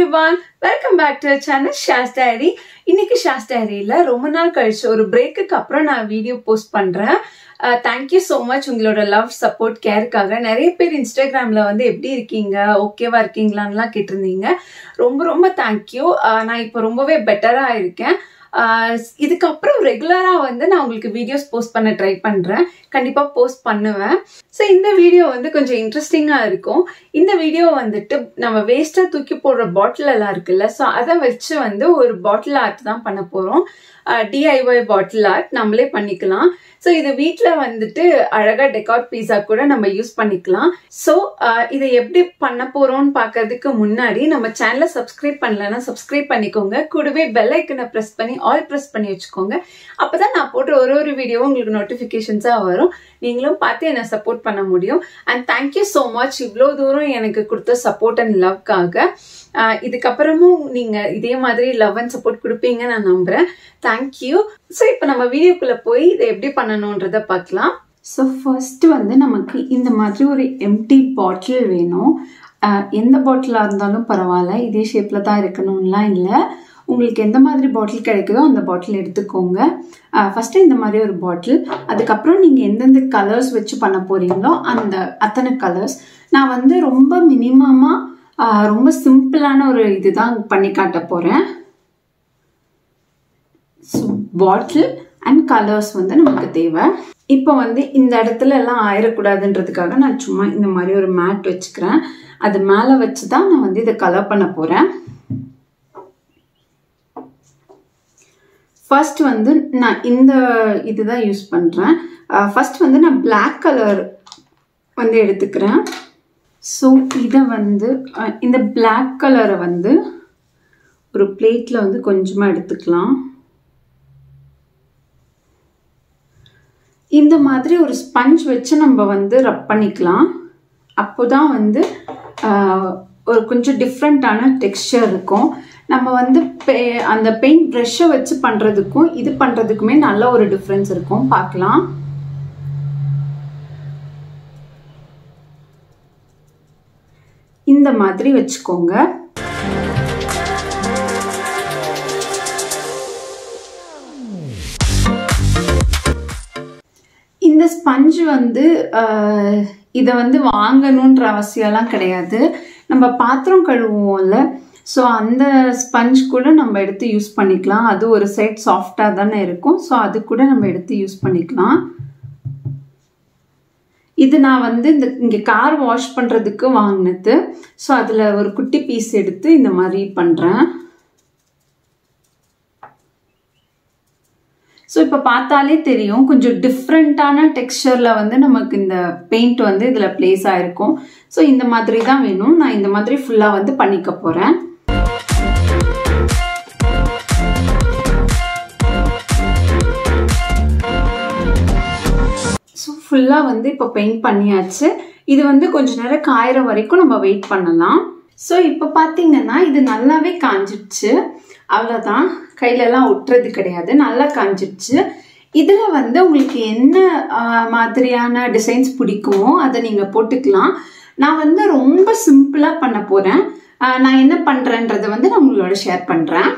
everyone welcome back to channel ஷாஸ் diary இன்னைக்கு ஷாஸ் டைரியில ரொம்ப நாள் கழிச்சு ஒரு பிரேக்குக்கு அப்புறம் நான் வீடியோ போஸ்ட் பண்றேன் தேங்க்யூ ஸோ மச் உங்களோட லவ் சப்போர்ட் கேருக்காக நிறைய பேர் இன்ஸ்டாகிராம்ல வந்து எப்படி இருக்கீங்க ஓகேவா இருக்கீங்களான்லாம் கேட்டிருந்தீங்க ரொம்ப ரொம்ப தேங்க்யூ நான் இப்போ ரொம்பவே பெட்டரா இருக்கேன் ஆஹ் இதுக்கப்புறம் ரெகுலரா வந்து நான் உங்களுக்கு வீடியோஸ் போஸ்ட் பண்ண ட்ரை பண்றேன் கண்டிப்பா போஸ்ட் பண்ணுவேன் ஸோ இந்த வீடியோ வந்து கொஞ்சம் இன்ட்ரெஸ்டிங்கா இருக்கும் இந்த வீடியோ வந்துட்டு நம்ம வேஸ்டா தூக்கி போடுற பாட்டில் எல்லாம் இருக்குல்ல ஸோ அதை வச்சு வந்து ஒரு பாட்டில் ஆர்ட் தான் பண்ண போறோம் டிஐஒய் பாட்டில் ஆர்ட் நம்மளே பண்ணிக்கலாம் ஸோ இது வீட்டில் வந்துட்டு அழகா டெக்காட் பீஸா கூட நம்ம யூஸ் பண்ணிக்கலாம் ஸோ இதை எப்படி பண்ண போறோம்னு பார்க்கறதுக்கு முன்னாடி நம்ம சேனலை சப்ஸ்கிரைப் பண்ணலன்னா சப்ஸ்கிரைப் பண்ணிக்கோங்க கூடவே பெல் ஐக்கனை ப்ரெஸ் பண்ணி ஆல் ப்ரெஸ் பண்ணி வச்சுக்கோங்க அப்பதான் நான் போடுற ஒரு ஒரு வீடியோவும் உங்களுக்கு நோட்டிஃபிகேஷன்ஸாக வரும் நீங்களும் பார்த்து என்னை சப்போர்ட் பண்ண முடியும் அண்ட் தேங்க்யூ ஸோ மச் இவ்வளோ தூரம் எனக்கு கொடுத்த சப்போர்ட் அண்ட் லவ்க்காக இதுக்கப்புறமும் நீங்க இதே மாதிரி லவ் அண்ட் சப்போர்ட் கொடுப்பீங்க நான் நம்புறேன் தேங்க்யூ ஸோ இப்போ நம்ம வீடியோக்குள்ள போய் இதை எப்படி பண்ணணுன்றத பார்க்கலாம் ஸோ ஃபர்ஸ்ட் வந்து நமக்கு இந்த மாதிரி ஒரு எம்டி பாட்டில் வேணும் எந்த பாட்டிலாக இருந்தாலும் பரவாயில்ல இதே ஷேப்பில் தான் இருக்கணும்லாம் இல்லை உங்களுக்கு எந்த மாதிரி பாட்டில் கிடைக்குதோ அந்த பாட்டில் எடுத்துக்கோங்க ஃபஸ்ட்டு இந்த மாதிரி ஒரு பாட்டில் அதுக்கப்புறம் நீங்கள் எந்தெந்த கலர்ஸ் வச்சு பண்ண போகிறீங்களோ அந்த அத்தனை கலர்ஸ் நான் வந்து ரொம்ப மினிமமாக ரொம்ப சிம்பிளான ஒரு இதுதான் பண்ணி காட்ட போகிறேன் ஸோ பாட்டில் அண்ட் கலர்ஸ் வந்து நமக்கு தேவை இப்போ வந்து இந்த இடத்துல எல்லாம் ஆயிடக்கூடாதுன்றதுக்காக நான் சும்மா இந்த மாதிரி ஒரு மேட் வச்சுக்கிறேன் அது மேலே வச்சு தான் நான் வந்து இதை கலர் பண்ண போகிறேன் ஃபர்ஸ்ட் வந்து நான் இந்த இதுதான் யூஸ் பண்ணுறேன் ஃபர்ஸ்ட் வந்து நான் பிளாக் கலர் வந்து எடுத்துக்கிறேன் ஸோ இதை வந்து இந்த பிளாக் கலரை வந்து ஒரு பிளேட்டில் வந்து கொஞ்சமாக எடுத்துக்கலாம் இந்த மாதிரி ஒரு ஸ்பஞ்ச் வச்சு நம்ம வந்து ரப் பண்ணிக்கலாம் அப்போ தான் வந்து ஒரு கொஞ்சம் டிஃப்ரெண்ட்டான டெக்ஸ்டர் இருக்கும் நம்ம வந்து பே அந்த பெயிண்ட் ப்ரெஷ்ஷை வச்சு பண்ணுறதுக்கும் இது பண்ணுறதுக்குமே நல்ல ஒரு டிஃப்ரென்ஸ் இருக்கும் பார்க்கலாம் இந்த மாதிரி வச்சுக்கோங்க இந்த ஸ்பஞ்சு வந்து இதை வந்து வாங்கணுன்ற அவசியம்லாம் கிடையாது நம்ம பாத்திரம் கழுவுவோம்ல ஸோ அந்த ஸ்பஞ்ச் கூட நம்ம எடுத்து யூஸ் பண்ணிக்கலாம் அது ஒரு சைட் சாஃப்டாக தானே இருக்கும் ஸோ அது கூட நம்ம எடுத்து யூஸ் பண்ணிக்கலாம் இது நான் வந்து இந்த இங்கே கார் வாஷ் பண்ணுறதுக்கு வாங்கினது ஸோ அதில் ஒரு குட்டி பீஸ் எடுத்து இந்த மாதிரி பண்ணுறேன் ஸோ இப்போ பார்த்தாலே தெரியும் கொஞ்சம் டிஃப்ரெண்ட்டான டெக்ஸ்டரில் வந்து நமக்கு இந்த பெயிண்ட் வந்து இதில் பிளேஸ் ஆகிருக்கும் ஸோ இந்த மாதிரி தான் வேணும் நான் இந்த மாதிரி ஃபுல்லாக வந்து பண்ணிக்க போகிறேன் ஸோ ஃபுல்லாக வந்து இப்போ பெயிண்ட் பண்ணியாச்சு இது வந்து கொஞ்ச நேரம் காயிற வரைக்கும் நம்ம வெயிட் பண்ணலாம் ஸோ இப்போ பார்த்தீங்கன்னா இது நல்லாவே காஞ்சிடுச்சு அவ்வளோதான் கையிலலாம் ஒட்டுறது கிடையாது நல்லா காஞ்சிடுச்சு இதில் வந்து உங்களுக்கு என்ன மாதிரியான டிசைன்ஸ் பிடிக்குமோ அதை நீங்கள் போட்டுக்கலாம் நான் வந்து ரொம்ப சிம்பிளாக பண்ண போகிறேன் நான் என்ன பண்ணுறேன்றதை வந்து நான் உங்களோட ஷேர் பண்ணுறேன்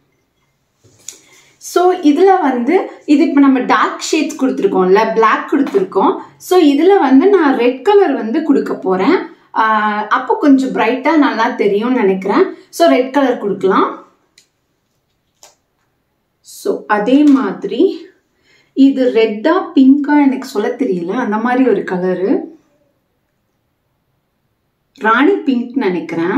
ஸோ இதில் வந்து இது இப்போ நம்ம டார்க் ஷேட்ஸ் கொடுத்துருக்கோம்ல பிளாக் கொடுத்துருக்கோம் ஸோ இதில் வந்து நான் ரெட் கலர் வந்து கொடுக்க போகிறேன் அப்போ கொஞ்சம் பிரைட்டாக நல்லா தெரியும்னு நினைக்கிறேன் ஸோ ரெட் கலர் கொடுக்கலாம் ஸோ அதே மாதிரி இது ரெட்டா பிங்கா எனக்கு சொல்ல தெரியல அந்த மாதிரி ஒரு கலரு ராணி பிங்க் நினைக்கிறேன்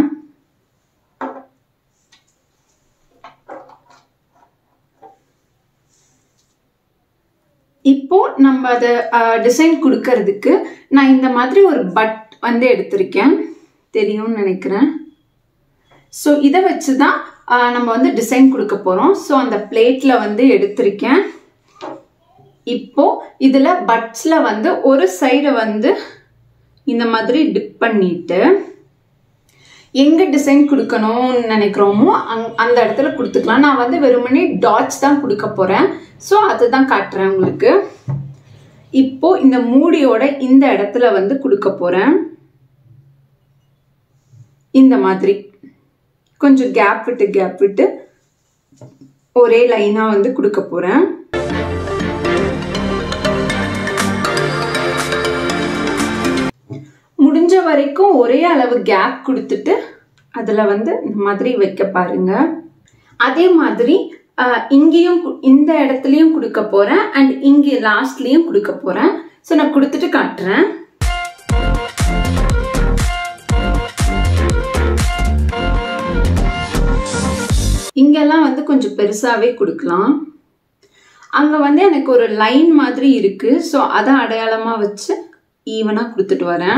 இப்போ நம்ம அதை டிசைன் கொடுக்கறதுக்கு நான் இந்த மாதிரி ஒரு பட் வந்து எடுத்திருக்கேன் தெரியும்னு நினைக்கிறேன் ஸோ இதை வச்சு தான் நம்ம வந்து டிசைன் கொடுக்க போகிறோம் ஸோ அந்த பிளேட்டில் வந்து எடுத்திருக்கேன் இப்போ இதில் பட்ஸில் வந்து ஒரு சைடை வந்து இந்த மாதிரி டிப் பண்ணிட்டு எங்கே டிசைன் கொடுக்கணும்னு நினைக்கிறோமோ அங் அந்த இடத்துல கொடுத்துக்கலாம் நான் வந்து வெறுமனே டாட்ஸ் தான் கொடுக்க போகிறேன் ஸோ அதுதான் காட்டுறேன் உங்களுக்கு இப்போ இந்த மூடியோட இந்த இடத்துல வந்து கொடுக்க போகிறேன் இந்த மாதிரி கொஞ்சம் கேப் விட்டு கேப் விட்டு ஒரே லைனாக வந்து கொடுக்க போகிறேன் முடிஞ்ச வரைக்கும் ஒரே அளவு கேப் கொடுத்துட்டு அதில் வந்து இந்த மாதிரி வைக்க பாருங்க அதே மாதிரி இங்கேயும் இந்த இடத்துலையும் கொடுக்க போகிறேன் அண்ட் இங்கே லாஸ்ட்லேயும் கொடுக்க போகிறேன் ஸோ நான் கொடுத்துட்டு காட்டுறேன் இங்கெல்லாம் வந்து கொஞ்சம் பெருசாகவே கொடுக்கலாம் அங்கே வந்து எனக்கு ஒரு லைன் மாதிரி இருக்குது ஸோ அதை அடையாளமாக வச்சு ஈவனாக கொடுத்துட்டு வரேன்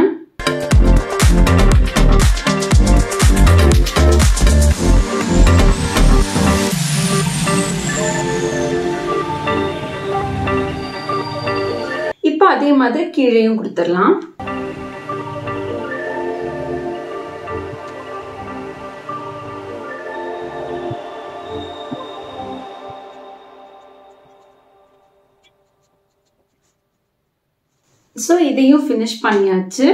இப்போ அதே மாதிரி கீழேயும் கொடுத்துடலாம் ஸோ இதையும் ஃபினிஷ் பண்ணியாச்சு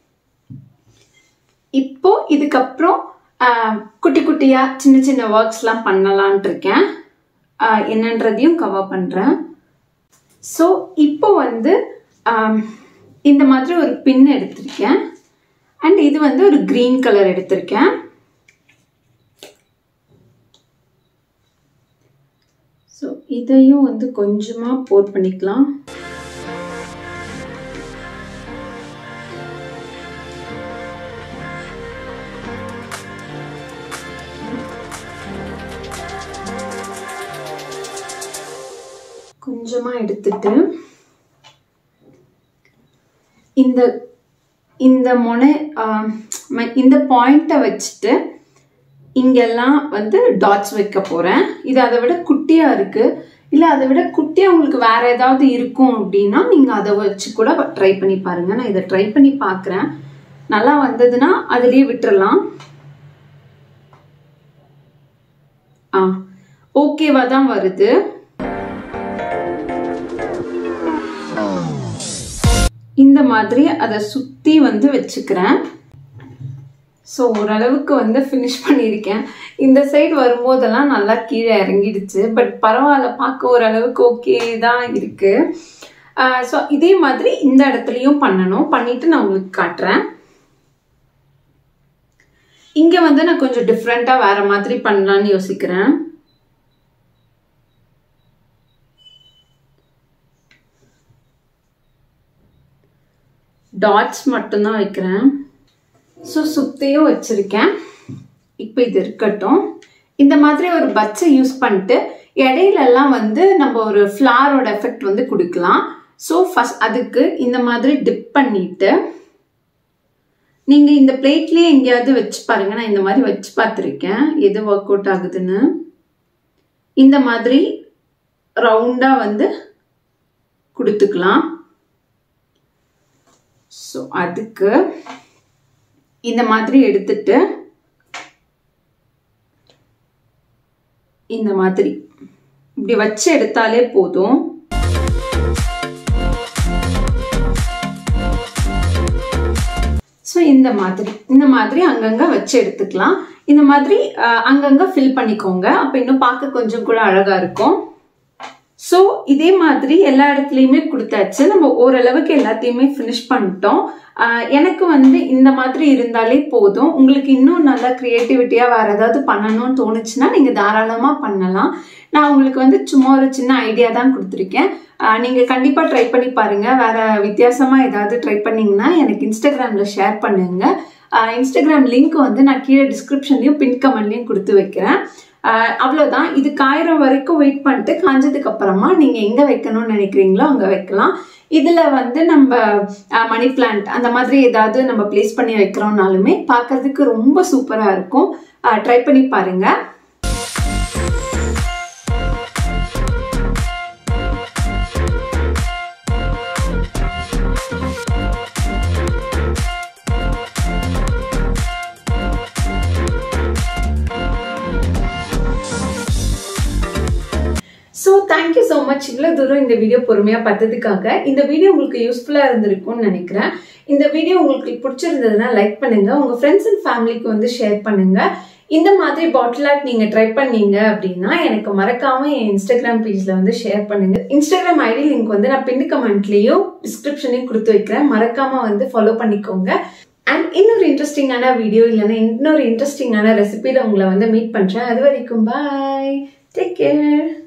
இப்போ இதுக்கப்புறம் குட்டி குட்டியாக சின்ன சின்ன ஒர்க்ஸ்லாம் பண்ணலான் இருக்கேன் என்னன்றதையும் கவர் பண்ணுறேன் ஸோ இப்போ வந்து இந்த மாதிரி ஒரு பின் எடுத்திருக்கேன் அண்ட் இது வந்து ஒரு க்ரீன் கலர் எடுத்திருக்கேன் ஸோ இதையும் வந்து கொஞ்சமாக போர் பண்ணிக்கலாம் கொஞ்சமாக எடுத்துட்டு இந்த இந்த முனை இந்த பாயிண்ட்டை வச்சுட்டு இங்கெல்லாம் வந்து டாட்ஸ் வைக்க போகிறேன் இது அதை விட குட்டியாக இருக்குது இல்லை அதை விட குட்டியாக உங்களுக்கு வேறு ஏதாவது இருக்கும் அப்படின்னா நீங்கள் அதை வச்சு கூட ட்ரை பண்ணி பாருங்கள் நான் இதை ட்ரை பண்ணி பார்க்குறேன் நல்லா வந்ததுன்னா அதுலேயே விட்டுறலாம் ஆ ஓகேவா தான் வருது இந்த மாதிரி அதை சுற்றி வந்து வச்சுக்கிறேன் ஸோ ஓரளவுக்கு வந்து ஃபினிஷ் பண்ணியிருக்கேன் இந்த சைடு வரும்போதெல்லாம் நல்லா கீழே இறங்கிடுச்சு பட் பரவாயில்ல பார்க்க ஓரளவுக்கு ஓகே தான் இருக்குது ஸோ இதே மாதிரி இந்த இடத்துலையும் பண்ணணும் பண்ணிவிட்டு நான் உங்களுக்கு காட்டுறேன் இங்கே வந்து நான் கொஞ்சம் டிஃப்ரெண்ட்டாக வேறு மாதிரி பண்ணலான்னு யோசிக்கிறேன் டாட்ஸ் மட்டும்தான் வைக்கிறேன் ஸோ சுத்தையும் வச்சுருக்கேன் இப்போ இது இருக்கட்டும் இந்த மாதிரி ஒரு பச்சை யூஸ் பண்ணிட்டு இடையிலெல்லாம் வந்து நம்ம ஒரு ஃப்ளாரோட எஃபெக்ட் வந்து கொடுக்கலாம் ஸோ ஃபஸ்ட் அதுக்கு இந்த மாதிரி டிப் பண்ணிட்டு நீங்கள் இந்த பிளேட்லேயே எங்கேயாவது வச்சு பாருங்க நான் இந்த மாதிரி வச்சு பார்த்துருக்கேன் எது ஒர்க் அவுட் ஆகுதுன்னு இந்த மாதிரி ரவுண்டாக வந்து கொடுத்துக்கலாம் ஸோ அதுக்கு இந்த மாதிரி எடுத்துட்டு இந்த மாதிரி இப்படி வச்சு எடுத்தாலே போதும் ஸோ இந்த மாதிரி இந்த மாதிரி அங்கங்கே வச்சு எடுத்துக்கலாம் இந்த மாதிரி அங்கங்கே ஃபில் பண்ணிக்கோங்க அப்போ இன்னும் பார்க்க கொஞ்சம் கூட அழகாக இருக்கும் ஸோ இதே மாதிரி எல்லா இடத்துலையுமே கொடுத்தாச்சு நம்ம ஓரளவுக்கு எல்லாத்தையுமே ஃபினிஷ் பண்ணிட்டோம் எனக்கு வந்து இந்த மாதிரி இருந்தாலே போதும் உங்களுக்கு இன்னும் நல்லா க்ரியேட்டிவிட்டியாக வேறு ஏதாவது பண்ணணும்னு தோணுச்சுன்னா நீங்கள் தாராளமாக பண்ணலாம் நான் உங்களுக்கு வந்து சும்மா ஒரு சின்ன ஐடியா தான் கொடுத்துருக்கேன் நீங்கள் கண்டிப்பாக ட்ரை பண்ணி பாருங்கள் வேறு வித்தியாசமாக ஏதாவது ட்ரை பண்ணிங்கன்னா எனக்கு இன்ஸ்டாகிராமில் ஷேர் பண்ணுங்கள் இன்ஸ்டாகிராம் லிங்க் வந்து நான் கீழே டிஸ்கிரிப்ஷன்லையும் பின் கமெண்ட்லையும் கொடுத்து வைக்கிறேன் அவ்வளோதான் இது காயிரம் வரைக்கும் வெயிட் பண்ணிட்டு காஞ்சதுக்கு அப்புறமா நீங்கள் எங்கே வைக்கணும்னு நினைக்கிறீங்களோ அங்கே வைக்கலாம் இதில் வந்து நம்ம மணி பிளான்ட் அந்த மாதிரி ஏதாவது நம்ம பிளேஸ் பண்ணி வைக்கிறோம்னாலுமே பார்க்கறதுக்கு ரொம்ப சூப்பராக இருக்கும் ட்ரை பண்ணி பாருங்கள் ஸோ தேங்க்யூ ஸோ மச் இவ்வளோ தூரம் இந்த வீடியோ பொறுமையாக பார்த்ததுக்காக இந்த வீடியோ உங்களுக்கு யூஸ்ஃபுல்லாக இருந்திருக்கும்னு நினைக்கிறேன் இந்த வீடியோ உங்களுக்கு பிடிச்சிருந்ததுன்னா லைக் பண்ணுங்க உங்கள் ஃப்ரெண்ட்ஸ் அண்ட் ஃபேமிலிக்கு வந்து ஷேர் பண்ணுங்க இந்த மாதிரி பாட்டில் ஆர்ட் நீங்க ட்ரை பண்ணீங்க அப்படின்னா எனக்கு மறக்காம என் இன்ஸ்டாகிராம் பேஜ்ல வந்து ஷேர் பண்ணுங்க இன்ஸ்டாகிராம் ஐடி லிங்க் வந்து நான் பின்னு கமெண்ட்லயும் டிஸ்கிரிப்ஷன்லயும் கொடுத்து வைக்கிறேன் மறக்காம வந்து ஃபாலோ பண்ணிக்கோங்க அண்ட் இன்னொரு இன்ட்ரெஸ்டிங்கான வீடியோ இல்லைன்னா இன்னொரு இன்ட்ரெஸ்டிங்கான ரெசிபியில உங்களை வந்து மீட் பண்றேன் அது வரைக்கும் பாய் டேக் கேர்